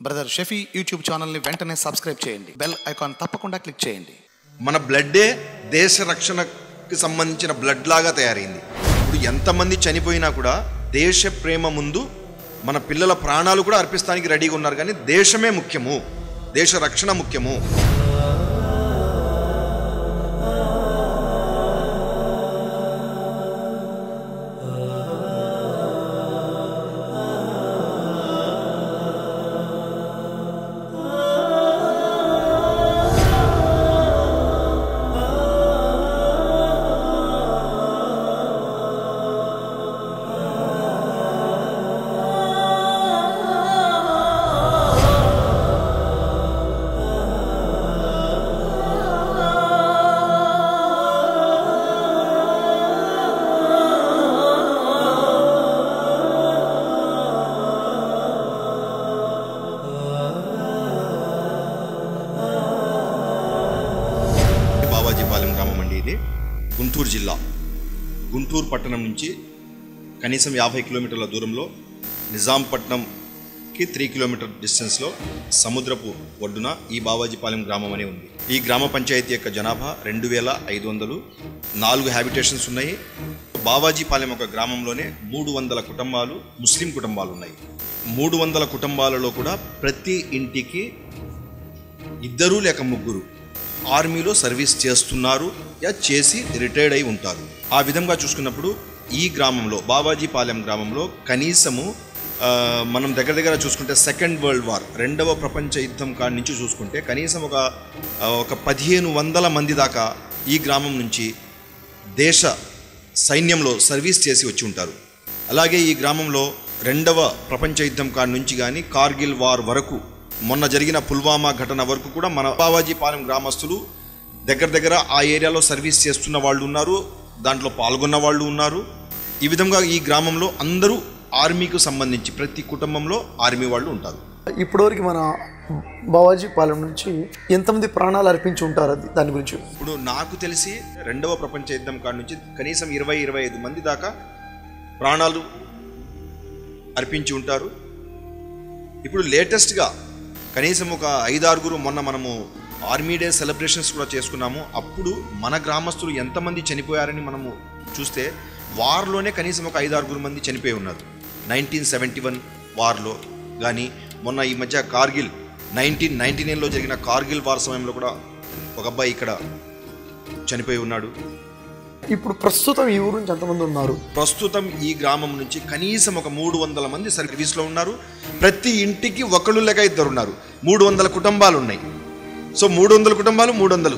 brother Shafi YouTube ఛానల్ని వెంటనే subscribe చేయండి బెల్ ఐకాన్ తప్పకుండా క్లిక్ చేయండి మన బ్లడ్డే దేశ రక్షణకి సంబంధించిన బ్లడ్ లాగా తయారైంది ఇప్పుడు ఎంతమంది చనిపోయినా కూడా దేశ ప్రేమ ముందు మన పిల్లల ప్రాణాలు కూడా అర్పిస్తానికి రెడీగా ఉన్నారు కానీ దేశమే ముఖ్యము దేశ రక్షణ ముఖ్యము బాబాజీపాలెం గ్రామం అండి ఇది గుంటూరు జిల్లా గుంటూరు పట్టణం నుంచి కనీసం యాభై కిలోమీటర్ల దూరంలో నిజాంపట్నంకి త్రీ కిలోమీటర్ డిస్టెన్స్లో సముద్రపు ఒడ్డున ఈ బాబాజీపాలెం గ్రామం అనే ఉంది ఈ గ్రామ పంచాయతీ యొక్క జనాభా రెండు వేల ఐదు వందలు నాలుగు హ్యాబిటేషన్స్ ఉన్నాయి బాబాజీపాలెం ఒక గ్రామంలోనే మూడు వందల కుటుంబాలు ముస్లిం కుటుంబాలు ఉన్నాయి మూడు వందల కుటుంబాలలో కూడా ప్రతి ఇంటికి ఇద్దరు లేక ముగ్గురు ఆర్మీలో సర్వీస్ చేస్తున్నారు యా చేసి రిటైర్డ్ అయి ఉంటారు ఆ విధంగా చూసుకున్నప్పుడు ఈ గ్రామంలో బాబాజీపాలెం గ్రామంలో కనీసము ఆ, మనం దగ్గర దగ్గర చూసుకుంటే సెకండ్ వరల్డ్ వార్ రెండవ ప్రపంచ యుద్ధం కాడి నుంచి చూసుకుంటే కనీసం ఒక ఆ, ఒక పదిహేను వందల మంది దాకా ఈ గ్రామం నుంచి దేశ సైన్యంలో సర్వీస్ చేసి వచ్చి ఉంటారు అలాగే ఈ గ్రామంలో రెండవ ప్రపంచ యుద్ధం కాడి నుంచి కానీ కార్గిల్ వార్ వరకు మొన్న జరిగిన పుల్వామా ఘటన వరకు కూడా మన బావాజీపాలెం గ్రామస్తులు దగ్గర దగ్గర ఆ ఏరియాలో సర్వీస్ చేస్తున్న వాళ్ళు ఉన్నారు దాంట్లో పాల్గొన్న వాళ్ళు ఉన్నారు ఈ విధంగా ఈ గ్రామంలో అందరూ ఆర్మీకి సంబంధించి ప్రతి కుటుంబంలో ఆర్మీ వాళ్ళు ఉంటారు ఇప్పటివరకు మన బావాజీ పాలెం నుంచి ఎంతమంది ప్రాణాలు అర్పించి ఉంటారు అది దాని గురించి ఇప్పుడు నాకు తెలిసి రెండవ ప్రపంచ యుద్ధం కాడి నుంచి కనీసం ఇరవై ఇరవై ఐదు మంది దాకా ప్రాణాలు అర్పించి ఉంటారు ఇప్పుడు లేటెస్ట్గా కనీసం ఒక ఐదారుగురు మొన్న మనము ఆర్మీ డే సెలబ్రేషన్స్ కూడా చేసుకున్నాము అప్పుడు మన గ్రామస్తులు ఎంతమంది చనిపోయారని మనము చూస్తే వార్లోనే కనీసం ఒక ఐదారుగురు మంది చనిపోయి ఉన్నారు నైన్టీన్ సెవెంటీ వన్ వార్లో కానీ మొన్న ఈ మధ్య కార్గిల్ నైన్టీన్ నైన్టీ నైన్లో జరిగిన కార్గిల్ వార్ సమయంలో కూడా ఒక అబ్బాయి ఇక్కడ చనిపోయి ఉన్నాడు ఇప్పుడు ప్రస్తుతం ఈ ఊరు నుంచి ఎంతమంది ఉన్నారు ప్రస్తుతం ఈ గ్రామం నుంచి కనీసం ఒక మూడు వందల మంది సర్వీస్లో ఉన్నారు ప్రతి ఇంటికి ఒకళ్ళు లేక ఇద్దరు ఉన్నారు మూడు వందల కుటుంబాలు ఉన్నాయి సో మూడు వందల కుటుంబాలు మూడు వందలు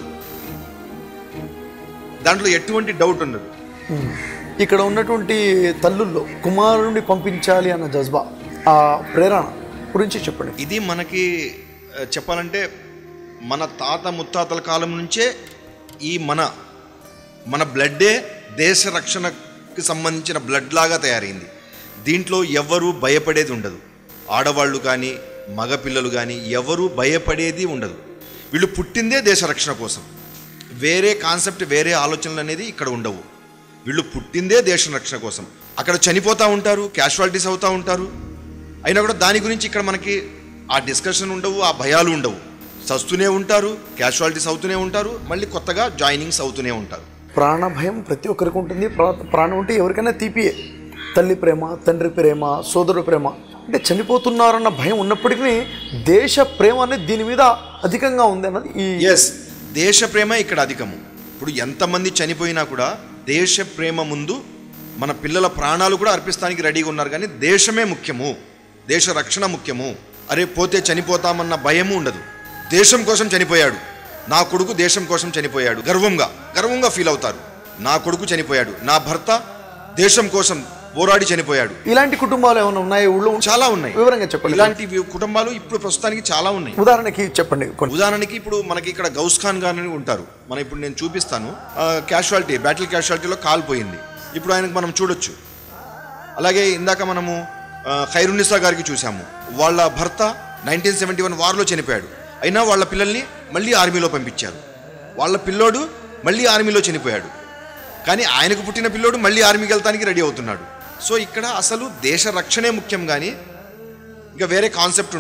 దాంట్లో ఎటువంటి డౌట్ ఉండదు ఇక్కడ ఉన్నటువంటి తల్లుల్లో కుమారుడిని పంపించాలి అన్న జజ్బా ఆ ప్రేరణ గురించి చెప్పండి ఇది మనకి ఆ, చెప్పాలంటే మన తాత ముత్తాతల కాలం నుంచే ఈ మన మన బ్లడ్డే దేశ రక్షణకి సంబంధించిన బ్లడ్ లాగా తయారైంది దీంట్లో ఎవరు భయపడేది ఉండదు ఆడవాళ్ళు కానీ మగపిల్లలు కానీ ఎవరు భయపడేది ఉండదు వీళ్ళు పుట్టిందే దేశ రక్షణ కోసం వేరే కాన్సెప్ట్ వేరే ఆలోచనలు అనేది ఇక్కడ ఉండవు వీళ్ళు పుట్టిందే దేశ రక్షణ కోసం అక్కడ చనిపోతూ ఉంటారు క్యాషువాలిటీస్ అవుతూ ఉంటారు అయినా కూడా దాని గురించి ఇక్కడ మనకి ఆ డిస్కషన్ ఉండవు ఆ భయాలు ఉండవు చస్తూనే ఉంటారు క్యాషువాలిటీస్ అవుతూనే ఉంటారు మళ్ళీ కొత్తగా జాయినింగ్స్ అవుతూనే ఉంటారు ప్రాణ భయం ప్రతి ఒక్కరికి ఉంటుంది ప్రా- ప్రాణం ఉంటే ఎవరికైనా తీపియే తల్లి ప్రేమ తండ్రి ప్రేమ సోదరుడు ప్రేమ అంటే చనిపోతున్నారన్న భయం ఉన్నప్పటికీ దేశ ప్రేమ అనేది దీని మీద అధికంగా ఉంది అన్నది ఈ ఎస్ దేశ ప్రేమ ఇక్కడ అధికము ఇప్పుడు ఎంతమంది చనిపోయినా కూడా దేశ ప్రేమ ముందు మన పిల్లల ప్రాణాలు కూడా అర్పిస్తానికి రెడీగా ఉన్నారు కానీ దేశమే ముఖ్యము దేశ రక్షణ ముఖ్యము అరే పోతే చనిపోతామన్న భయము ఉండదు దేశం కోసం చనిపోయాడు నా కొడుకు దేశం కోసం చనిపోయాడు గర్వంగా గర్వంగా ఫీల్ అవుతారు నా కొడుకు చనిపోయాడు నా భర్త దేశం కోసం పోరాడి చనిపోయాడు ఇలాంటి కుటుంబాలు ఏమైనా ఉన్నాయి ఊళ్ళో చాలా ఉన్నాయి వివరంగా చెప్పండి ఇలాంటి వి- కుటుంబాలు ఇప్పుడు ప్రస్తుతానికి చాలా ఉన్నాయి ఉదాహరణకి చెప్పండి కొన్ని ఉదాహరణకి ఇప్పుడు మనకి ఇక్కడ గౌస్ ఖాన్ గారు అని ఉంటారు మనం ఇప్పుడు నేను చూపిస్తాను క్యాషువాలిటీ బ్యాటిల్ క్యాషువాలిటీలో కాలిపోయింది ఇప్పుడు ఆయనకు మనం చూడొచ్చు అలాగే ఇందాక మనము ఆ, ఖైరున్నిసా గారికి చూసాము వాళ్ళ భర్త నైన్టీన్ సెవెంటీ వన్ వార్లో చనిపోయాడు అయినా వాళ్ళ పిల్లల్ని మళ్ళీ ఆర్మీలో పంపించారు వాళ్ళ పిల్లోడు మళ్ళీ ఆర్మీలో చనిపోయాడు కానీ ఆయనకు పుట్టిన పిల్లోడు మళ్ళీ ఆర్మీకి వెళ్తానికి రెడీ అవుతున్నాడు సో ఇక్కడ అసలు దేశ రక్షణే ముఖ్యం కానీ ఇంకా వేరే కాన్సెప్ట్ ఉండదు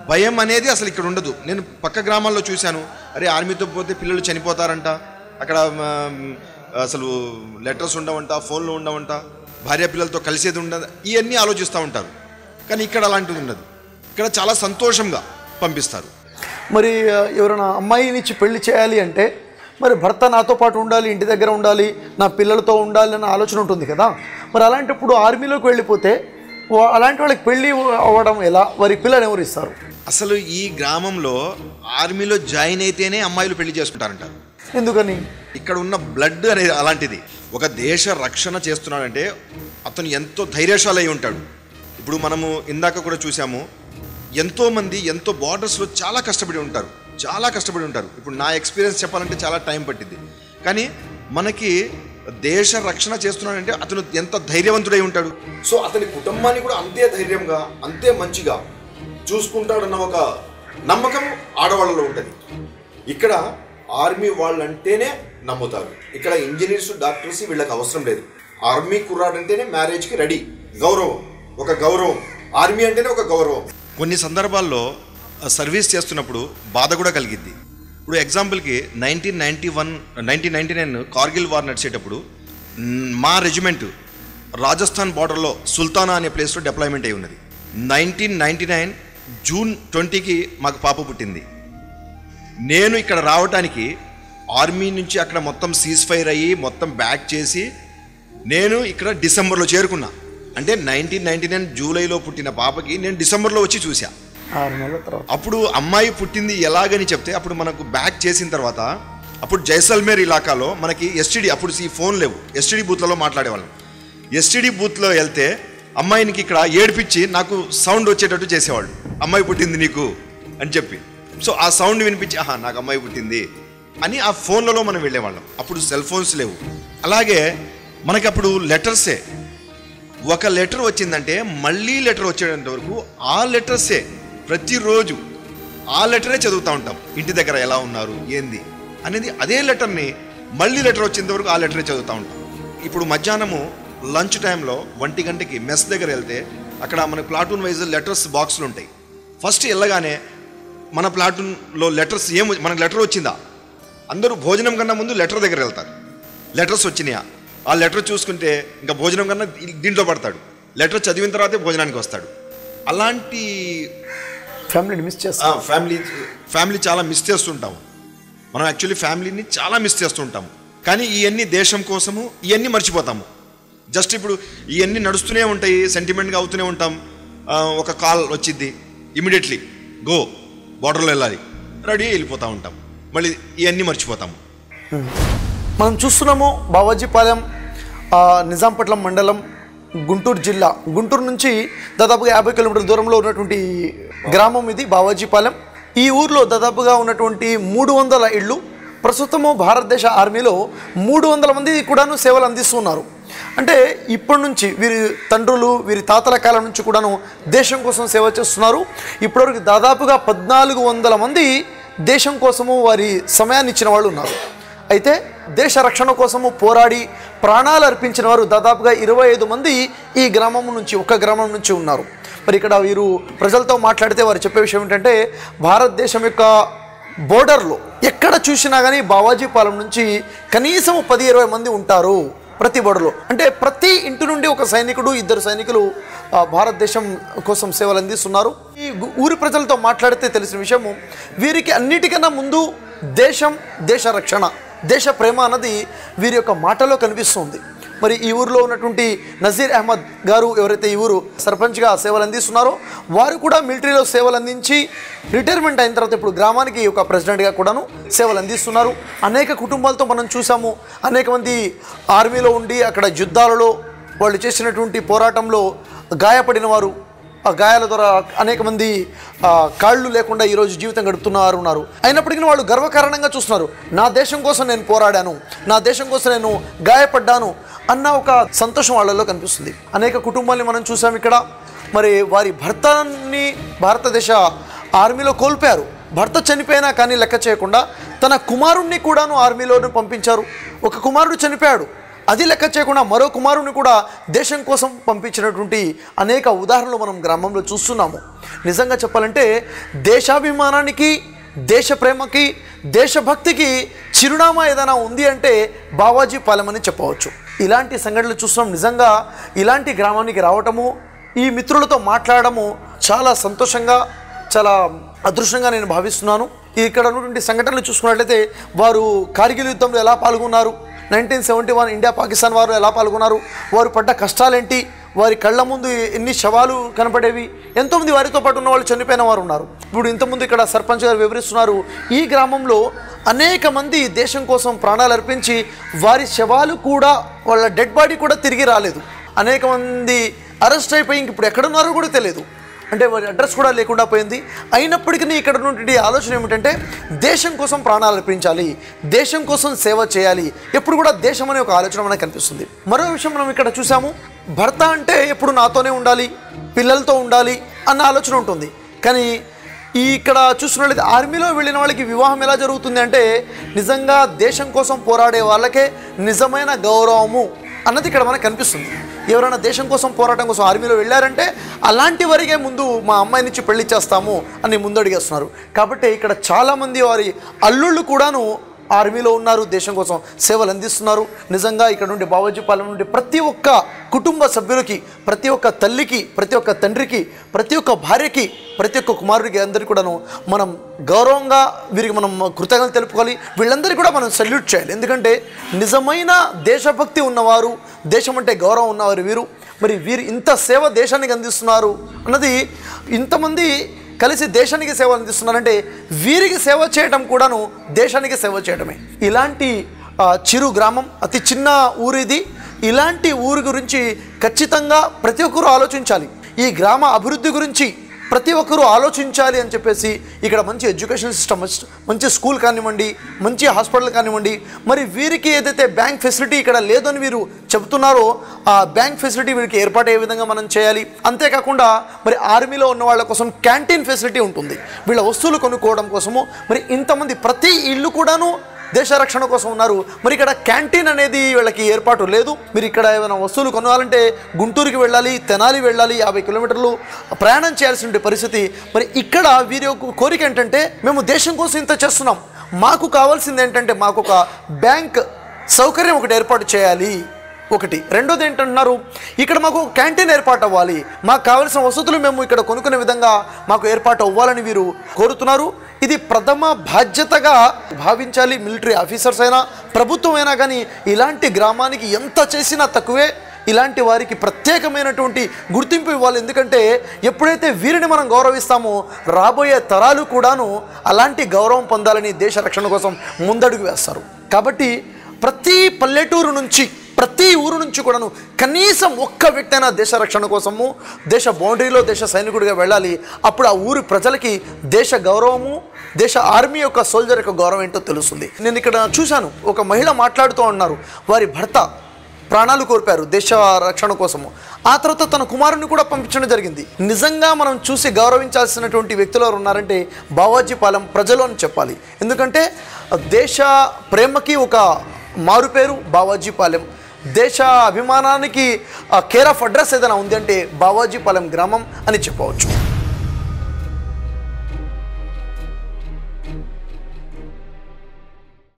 భయం అనేది అసలు ఇక్కడ ఉండదు నేను పక్క గ్రామాల్లో చూశాను అరే ఆర్మీతో పోతే పిల్లలు చనిపోతారంట అక్కడ మ్, అసలు లెటర్స్ ఉండవంట ఫోన్లు ఉండవంట భార్య పిల్లలతో కలిసేది ఉండదు ఇవన్నీ ఆలోచిస్తూ ఉంటారు కానీ ఇక్కడ అలాంటిది ఉండదు ఇక్కడ చాలా సంతోషంగా పంపిస్తారు మరి ఆ, ఎవరైనా అమ్మాయిని ఇచ్చి పెళ్లి చేయాలి అంటే మరి భర్త నాతో పాటు ఉండాలి ఇంటి దగ్గర ఉండాలి నా పిల్లలతో ఉండాలి అన్న ఆలోచన ఉంటుంది కదా మరి అలాంటప్పుడు ఆర్మీలోకి వెళ్ళిపోతే వా- అలాంటి వాళ్ళకి పెళ్ళి అవ్వడం ఎలా వారి పిల్లలు ఎవరు ఇస్తారు అసలు ఈ గ్రామంలో ఆర్మీలో జాయిన్ అయితేనే అమ్మాయిలు పెళ్లి చేసుకుంటారంటారు ఎందుకని ఇక్కడ ఉన్న బ్లడ్ అనేది అలాంటిది ఒక దేశ రక్షణ చేస్తున్నాడంటే అతను ఎంతో ధైర్యశాలి అయి ఉంటాడు ఇప్పుడు మనము ఇందాక కూడా చూసాము ఎంతో మంది ఎంతో బార్డర్స్లో చాలా కష్టపడి ఉంటారు చాలా కష్టపడి ఉంటారు ఇప్పుడు నా ఎక్స్పీరియన్స్ చెప్పాలంటే చాలా టైం పట్టింది కానీ మనకి దేశ రక్షణ చేస్తున్నాడంటే అతను ఎంత ధైర్యవంతుడై ఉంటాడు సో అతని కుటుంబాన్ని కూడా అంతే ధైర్యంగా అంతే మంచిగా చూసుకుంటాడన్న ఒక నమ్మకం ఆడవాళ్ళలో ఉంటుంది ఇక్కడ ఆర్మీ వాళ్ళంటేనే నమ్ముతారు ఇక్కడ ఇంజనీర్స్ డాక్టర్స్ వీళ్ళకి అవసరం లేదు ఆర్మీ కుర్రాడంటేనే మ్యారేజ్కి రెడీ గౌరవం ఒక గౌరవం ఆర్మీ అంటేనే ఒక గౌరవం కొన్ని సందర్భాల్లో ఆ, సర్వీస్ చేస్తున్నప్పుడు బాధ కూడా కలిగిద్ది ఇప్పుడు ఎగ్జాంపుల్కి nineteen ninety one nineteen ninety nine Kargil war నడిచేటప్పుడు మ్, మా రెజిమెంట్ రాజస్థాన్ బార్డర్లో సుల్తానా అనే ప్లేస్లో డిప్లాయ్మెంట్ అయి ఉన్నది నైన్టీన్ నైన్టీ నైన్ జూన్ ట్వంటీకి మాకు పాప పుట్టింది నేను ఇక్కడ రావటానికి ఆర్మీ నుంచి అక్కడ మొత్తం సీజ్ ఫైర్ అయ్యి మొత్తం బ్యాక్ చేసి నేను ఇక్కడ డిసెంబర్లో చేరుకున్నా అంటే నైన్టీన్ నైన్టీ నైన్ జూలైలో పుట్టిన పాపకి నేను డిసెంబర్లో వచ్చి చూసా ఆరు నెలల తర్వాత అప్పుడు అమ్మాయి పుట్టింది ఎలాగని చెప్తే అప్పుడు మనకు బ్యాక్ చేసిన తర్వాత అప్పుడు జైసల్మేర్ ఇలాకాలో మనకి ఎస్టీడీ అప్పుడు ఈ ఫోన్ లేవు ఎస్టీడీ బూత్లలో మాట్లాడేవాళ్ళం ఎస్టీడీ బూత్లో వెళ్తే అమ్మాయినికి ఇక్కడ ఏడిపించి నాకు సౌండ్ వచ్చేటట్టు చేసేవాళ్ళు అమ్మాయి పుట్టింది నీకు అని చెప్పి సో ఆ సౌండ్ వినిపించి ఆహా నాకు అమ్మాయి పుట్టింది అని ఆ ఫోన్లలో మనం వెళ్ళేవాళ్ళం అప్పుడు సెల్ ఫోన్స్ లేవు అలాగే మనకి అప్పుడు లెటర్సే ఒక లెటర్ వచ్చిందంటే మళ్ళీ లెటర్ వచ్చేంత వరకు ఆ లెటర్సే ప్రతిరోజు ఆ లెటరే చదువుతూ ఉంటాం ఇంటి దగ్గర ఎలా ఉన్నారు ఏంది అనేది అదే లెటర్ని మళ్ళీ లెటర్ వచ్చేంత వరకు ఆ లెటరే చదువుతూ ఉంటాం ఇప్పుడు మధ్యాహ్నము లంచ్ టైంలో ఒంటి గంటకి మెస్ దగ్గర వెళ్తే అక్కడ మన ప్లాటూన్ వైజ్ లెటర్స్ బాక్సులు ఉంటాయి ఫస్ట్ వెళ్ళగానే మన ప్లాటూన్లో లెటర్స్ ఏం మనకు లెటర్ వచ్చిందా అందరూ భోజనం కన్నా ముందు లెటర్ దగ్గర వెళ్తారు లెటర్స్ వచ్చినాయా ఆ లెటర్ చూసుకుంటే ఇంకా భోజనం కన్నా దీ- దీంట్లో పడతాడు లెటర్ చదివిన తర్వాతే భోజనానికి వస్తాడు అలాంటి ఫ్యామిలీని మిస్ చేస్తారు ఫ్యామిలీ ఫ్యామిలీ చాలా మిస్ చేస్తుంటాము మనం యాక్చువల్లీ ఫ్యామిలీని చాలా మిస్ చేస్తుంటాము కానీ ఇవన్నీ దేశం కోసము ఇవన్నీ మర్చిపోతాము జస్ట్ ఇప్పుడు ఇవన్నీ నడుస్తూనే ఉంటాయి సెంటిమెంట్గా అవుతూనే ఉంటాం ఆ, ఒక కాల్ వచ్చింది ఇమీడియట్లీ గో బార్డర్లో వెళ్ళాలి రెడీ వెళ్ళిపోతూ ఉంటాం మళ్ళీ ఇవన్నీ మర్చిపోతాము మనం చూస్తున్నాము బావాజీపాలెం ఆ, నిజాంపట్నం మండలం గుంటూరు జిల్లా గుంటూరు నుంచి దాదాపుగా యాభై కిలోమీటర్ల దూరంలో ఉన్నటువంటి గ్రామం ఇది బావాజీపాలెం ఈ ఊర్లో దాదాపుగా ఉన్నటువంటి మూడు వందల ఇళ్ళు ప్రస్తుతము భారతదేశ ఆర్మీలో మూడు వందల మంది కూడాను సేవలు అందిస్తున్నారు అంటే ఇప్పటి నుంచి వీరి తండ్రులు వీరి తాతల కాలం నుంచి కూడాను దేశం కోసం సేవ చేస్తున్నారు ఇప్పటివరకు దాదాపుగా పద్నాలుగు వందల మంది దేశం కోసము వారి సమయాన్ని ఇచ్చిన వాళ్ళు ఉన్నారు అయితే దేశ రక్షణ కోసము పోరాడి ప్రాణాలు అర్పించిన వారు దాదాపుగా ఇరవై ఐదు మంది ఈ గ్రామం నుంచి ఒక్క గ్రామం నుంచి ఉన్నారు మరి ఇక్కడ వీరు ప్రజలతో మాట్లాడితే వారు చెప్పే విషయం ఏంటంటే భారతదేశం యొక్క బోర్డర్లో ఎక్కడ చూసినా కానీ బావాజీపాలెం నుంచి కనీసం పది ఇరవై మంది ఉంటారు ప్రతి బోర్డర్లో అంటే ప్రతి ఇంటి నుండి ఒక సైనికుడు ఇద్దరు సైనికులు ఆ, భారతదేశం కోసం సేవలు అందిస్తున్నారు ఈ గు- ఊరి ప్రజలతో మాట్లాడితే తెలిసిన విషయము వీరికి అన్నిటికన్నా ముందు దేశం దేశ రక్షణ దేశ ప్రేమ అన్నది వీరి యొక్క మాటలో కనిపిస్తుంది మరి ఈ ఊరిలో ఉన్నటువంటి నజీర్ అహ్మద్ గారు ఎవరైతే ఈ ఊరు సర్పంచ్గా సేవలు అందిస్తున్నారో వారు కూడా మిలిటరీలో సేవలు అందించి రిటైర్మెంట్ అయిన తర్వాత ఇప్పుడు గ్రామానికి ఒక ప్రెసిడెంట్గా కూడాను సేవలు అందిస్తున్నారు అనేక కుటుంబాలతో మనం చూసాము అనేక మంది ఆర్మీలో ఉండి అక్కడ యుద్ధాలలో వాళ్ళు చేసినటువంటి పోరాటంలో గాయపడిన వారు ఆ గాయాల ద్వారా అనేక మంది ఆ, కాళ్ళు లేకుండా ఈరోజు జీవితం గడుపుతున్నారు ఉన్నారు అయినప్పటికీ వాళ్ళు గర్వకారణంగా చూస్తున్నారు నా దేశం కోసం నేను పోరాడాను నా దేశం కోసం నేను గాయపడ్డాను అన్న ఒక సంతోషం వాళ్ళలో కనిపిస్తుంది అనేక కుటుంబాల్ని మనం చూసాం ఇక్కడ మరి వారి భర్తని భారతదేశ ఆర్మీలో కోల్పోయారు భర్త చనిపోయినా కానీ లెక్క చేయకుండా తన కుమారుణ్ణి కూడాను ఆర్మీలోనే పంపించారు ఒక కుమారుడు చనిపోయాడు అది లెక్క చేయకుండా మరో కుమారుని కూడా దేశం కోసం పంపించినటువంటి అనేక ఉదాహరణలు మనం గ్రామంలో చూస్తున్నాము నిజంగా చెప్పాలంటే దేశాభిమానానికి దేశ ప్రేమకి దేశభక్తికి చిరునామా ఏదైనా ఉంది అంటే బావాజీ పాలెమని చెప్పవచ్చు ఇలాంటి సంఘటనలు చూస్తున్నాం నిజంగా ఇలాంటి గ్రామానికి రావటము ఈ మిత్రులతో మాట్లాడము చాలా సంతోషంగా చాలా అదృష్టంగా నేను భావిస్తున్నాను ఇక్కడ ఉన్నటువంటి సంఘటనలు చూసుకున్నట్లయితే వారు కార్గిల్ యుద్ధంలో ఎలా పాల్గొన్నారు nineteen seventy one India Pakistan వారు ఎలా పాల్గొన్నారు వారు పడ్డ కష్టాలేంటి వారి కళ్ళ ముందు ఎన్ని శవాలు కనపడేవి ఎంతోమంది వారితో పాటు ఉన్న వాళ్ళు చనిపోయిన వారు ఉన్నారు ఇప్పుడు ఇంతకుముందు ఇక్కడ సర్పంచ్ గారు వివరిస్తున్నారు ఈ గ్రామంలో అనేక మంది దేశం కోసం ప్రాణాలు అర్పించి వారి శవాలు కూడా వాళ్ళ డెడ్ బాడీ కూడా తిరిగి రాలేదు అనేక మంది అరెస్ట్ అయిపోయి ఇంక ఇప్పుడు ఎక్కడున్నారో కూడా తెలియదు అంటే వారి అడ్రస్ కూడా లేకుండా పోయింది అయినప్పటికీ ఇక్కడ ఉన్నటువంటి ఆలోచన ఏమిటంటే దేశం కోసం ప్రాణాలు అర్పించాలి దేశం కోసం సేవ చేయాలి ఎప్పుడు కూడా దేశం అనే ఒక ఆలోచన మనకు కనిపిస్తుంది మరో విషయం మనం ఇక్కడ చూసాము భర్త అంటే ఎప్పుడు నాతోనే ఉండాలి పిల్లలతో ఉండాలి అన్న ఆలోచన ఉంటుంది కానీ ఈ ఇక్కడ చూస్తున్నట్లయితే ఆర్మీలో వెళ్ళిన వాళ్ళకి వివాహం ఎలా జరుగుతుంది అంటే నిజంగా దేశం కోసం పోరాడే వాళ్ళకే నిజమైన గౌరవము అన్నది ఇక్కడ మనకు కనిపిస్తుంది ఎవరైనా దేశం కోసం పోరాటం కోసం ఆర్మీలో వెళ్ళారంటే అలాంటి వరకే ముందు మా అమ్మాయి నుంచి పెళ్లి చేస్తాము అని ముందు అడిగేస్తున్నారు కాబట్టి ఇక్కడ చాలామంది వారి అల్లుళ్ళు కూడాను ఆర్మీలో ఉన్నారు దేశం కోసం సేవలు అందిస్తున్నారు నిజంగా ఇక్కడ నుండి బావాజీపాలెం నుండి ప్రతి ఒక్క కుటుంబ సభ్యులకి ప్రతి ఒక్క తల్లికి ప్రతి ఒక్క తండ్రికి ప్రతి ఒక్క భార్యకి ప్రతి ఒక్క కుమారుడికి అందరికీ కూడాను మనం గౌరవంగా వీరికి మనం కృతజ్ఞతలు తెలుపుకోవాలి వీళ్ళందరికీ కూడా మనం సల్యూట్ చేయాలి ఎందుకంటే నిజమైన దేశభక్తి ఉన్నవారు దేశం అంటే గౌరవం ఉన్నవారు వీరు మరి వీరు ఇంత సేవ దేశానికి అందిస్తున్నారు అన్నది ఇంతమంది కలిసి దేశానికి సేవ అందిస్తున్నారంటే వీరికి సేవ చేయడం కూడాను దేశానికి సేవ చేయడమే ఇలాంటి ఆ, చిరు గ్రామం అతి చిన్న ఊరు ఇది ఇలాంటి ఊరు గురించి ఖచ్చితంగా ప్రతి ఒక్కరూ ఆలోచించాలి ఈ గ్రామ అభివృద్ధి గురించి ప్రతి ఒక్కరూ ఆలోచించాలి అని చెప్పేసి ఇక్కడ మంచి ఎడ్యుకేషన్ సిస్టమ్ మంచి స్కూల్ కానివ్వండి మంచి హాస్పిటల్ కానివ్వండి మరి వీరికి ఏదైతే బ్యాంక్ ఫెసిలిటీ ఇక్కడ లేదని వీరు చెబుతున్నారో ఆ బ్యాంక్ ఫెసిలిటీ వీరికి ఏర్పాటు ఏ విధంగా మనం చేయాలి అంతేకాకుండా మరి ఆర్మీలో ఉన్న వాళ్ళ కోసం క్యాంటీన్ ఫెసిలిటీ ఉంటుంది వీళ్ళ వస్తువులు కొనుక్కోవడం కోసము మరి ఇంతమంది ప్రతి ఇల్లు కూడాను దేశ రక్షణ కోసం ఉన్నారు మరి ఇక్కడ క్యాంటీన్ అనేది వీళ్ళకి ఏర్పాటు లేదు మీరు ఇక్కడ ఏమైనా వస్తువులు కొనాలంటే గుంటూరుకి వెళ్ళాలి తెనాలి వెళ్ళాలి యాభై కిలోమీటర్లు ప్రయాణం చేయాల్సిన పరిస్థితి మరి ఇక్కడ వీరి యొక్క కోరిక ఏంటంటే మేము దేశం కోసం ఇంత చేస్తున్నాం మాకు కావాల్సింది ఏంటంటే మాకు ఒక బ్యాంక్ సౌకర్యం ఒకటి ఏర్పాటు చేయాలి ఒకటి రెండోది ఏంటంటున్నారు ఇక్కడ మాకు ఒక క్యాంటీన్ ఏర్పాటు అవ్వాలి మాకు కావలసిన వసతులు మేము ఇక్కడ కొనుక్కునే విధంగా మాకు ఏర్పాటు అవ్వాలని వీరు కోరుతున్నారు ఇది ప్రథమ బాధ్యతగా భావించాలి మిలిటరీ ఆఫీసర్స్ అయినా ప్రభుత్వం అయినా కానీ ఇలాంటి గ్రామానికి ఎంత చేసినా తక్కువే ఇలాంటి వారికి ప్రత్యేకమైనటువంటి గుర్తింపు ఇవ్వాలి ఎందుకంటే ఎప్పుడైతే వీరిని మనం గౌరవిస్తామో రాబోయే తరాలు కూడాను అలాంటి గౌరవం పొందాలని దేశ రక్షణ కోసం ముందడుగు వేస్తారు కాబట్టి ప్రతి పల్లెటూరు నుంచి ప్రతి ఊరు నుంచి కూడాను కనీసం ఒక్క వ్యక్తి అయినా దేశ రక్షణ కోసము దేశ బౌండరీలో దేశ సైనికుడిగా వెళ్ళాలి అప్పుడు ఆ ఊరి ప్రజలకి దేశ గౌరవము దేశ ఆర్మీ యొక్క సోల్జర్ యొక్క గౌరవం ఏంటో తెలుస్తుంది నేను ఇక్కడ చూశాను ఒక మహిళ మాట్లాడుతూ ఉన్నారు వారి భర్త ప్రాణాలు కోల్పారు దేశ రక్షణ కోసము ఆ తర్వాత తన కుమారుని కూడా పంపించడం జరిగింది నిజంగా మనం చూసి గౌరవించాల్సినటువంటి వ్యక్తులు ఎవరు ఉన్నారంటే బావాజీ పాలెం ప్రజలు అని చెప్పాలి ఎందుకంటే దేశ ప్రేమకి ఒక మారుపేరు బావాజీ పాలెం దేశ అభిమానానికి కేర్ ఆఫ్ అడ్రస్ ఏదైనా ఉంది అంటే బావాజీ పాలెం గ్రామం అని చెప్పవచ్చు